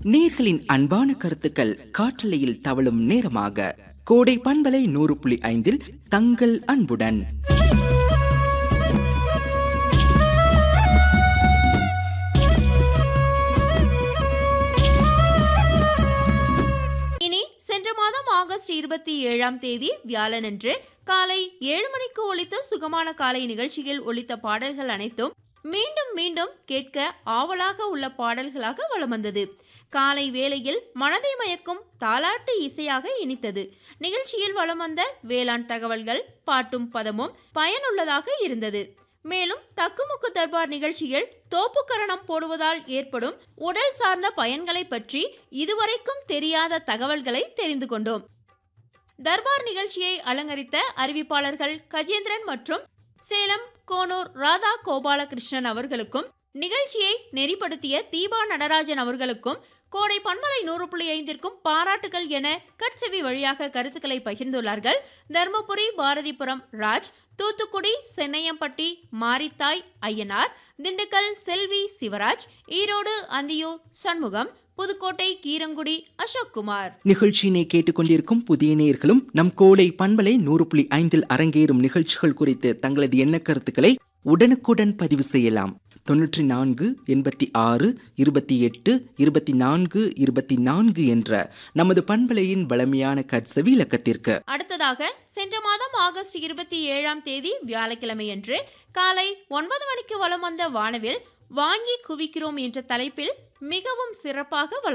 நேர்களின் அன்பான கருத்துக்கள் காற்றலையில் தவழும் நேரமாக கோடை பண்பலை நூறு புள்ளி ஐந்தில் தங்கள் அன்புடன் இனி சென்ற மாதம் ஆகஸ்ட் இருபத்தி ஏழாம் தேதி வியாழனன்று காலை ஏழு மணிக்கு ஒலித்த சுகமான காலை நிகழ்ச்சியில் ஒலித்த பாடல்கள் அனைத்தும் மீண்டும் மீண்டும் கேட்க ஆவலாக உள்ள பாடல்களாக வலம் வந்தது காலை வேளையில் மனதை மயக்கும் தாலாட்டு இசையாக இனித்தது நிகழ்ச்சியில் வலம் வந்த வேளாண் தகவல்கள் பாட்டும் பதமும் பயனுள்ளதாக இருந்தது மேலும் தக்குமுக்கு தர்பார் நிகழ்ச்சியில் தோப்புக்கரணம் போடுவதால் ஏற்படும் உடல் சார்ந்த பயன்களை பற்றி இதுவரைக்கும் தெரியாத தகவல்களை தெரிந்து கொண்டோம் தர்பார் நிகழ்ச்சியை அலங்கரித்த அறிவிப்பாளர்கள் கஜேந்திரன் மற்றும் சேலம் கோனூர் ராதா கோபாலகிருஷ்ணன் அவர்களுக்கும் நிகழ்ச்சியை நெறிப்படுத்திய தீபா நடராஜன் அவர்களுக்கும் கோடை பன்மலை நூறு புள்ளி ஐந்திற்கும் பாராட்டுகள் என கட்செவி வழியாக கருத்துக்களை பகிர்ந்துள்ளார்கள் தர்மபுரி பாரதிபுரம் ராஜ் தூத்துக்குடி சென்னையம்பட்டி மாரித்தாய் ஐயனார் திண்டுக்கல் செல்வி சிவராஜ் ஈரோடு அந்தியூர் சண்முகம் புதுக்கோட்டை கீரங்குடி அசோக் குமார் நிகழ்ச்சியினை கேட்டுக்கொண்டிருக்கும் புதிய நேயர்களும் நம் கோடை பண்பலை நூறு புள்ளி ஐந்தில் அரங்கேறும் நிகழ்ச்சிகள் குறித்து தங்களது எண்ண கருத்துக்களை உடனுக்குடன் பதிவு செய்யலாம் தொன்னூற்றி நான்கு எண்பத்தி ஆறு இருபத்தி எட்டு இருபத்தி நான்கு இருபத்தி நான்கு என்ற நமது பண்பலையின் வளமையான கட்சவி இலக்கத்திற்கு அடுத்ததாக சென்ற மாதம் ஆகஸ்ட் இருபத்தி ஏழாம் தேதி வியாழக்கிழமையன்று காலை ஒன்பது மணிக்கு வலம் வந்த வானவில் வாங்கி குவிக்கிறோம் என்ற தலைப்பில் மிகவும் சிறப்பாக வலம்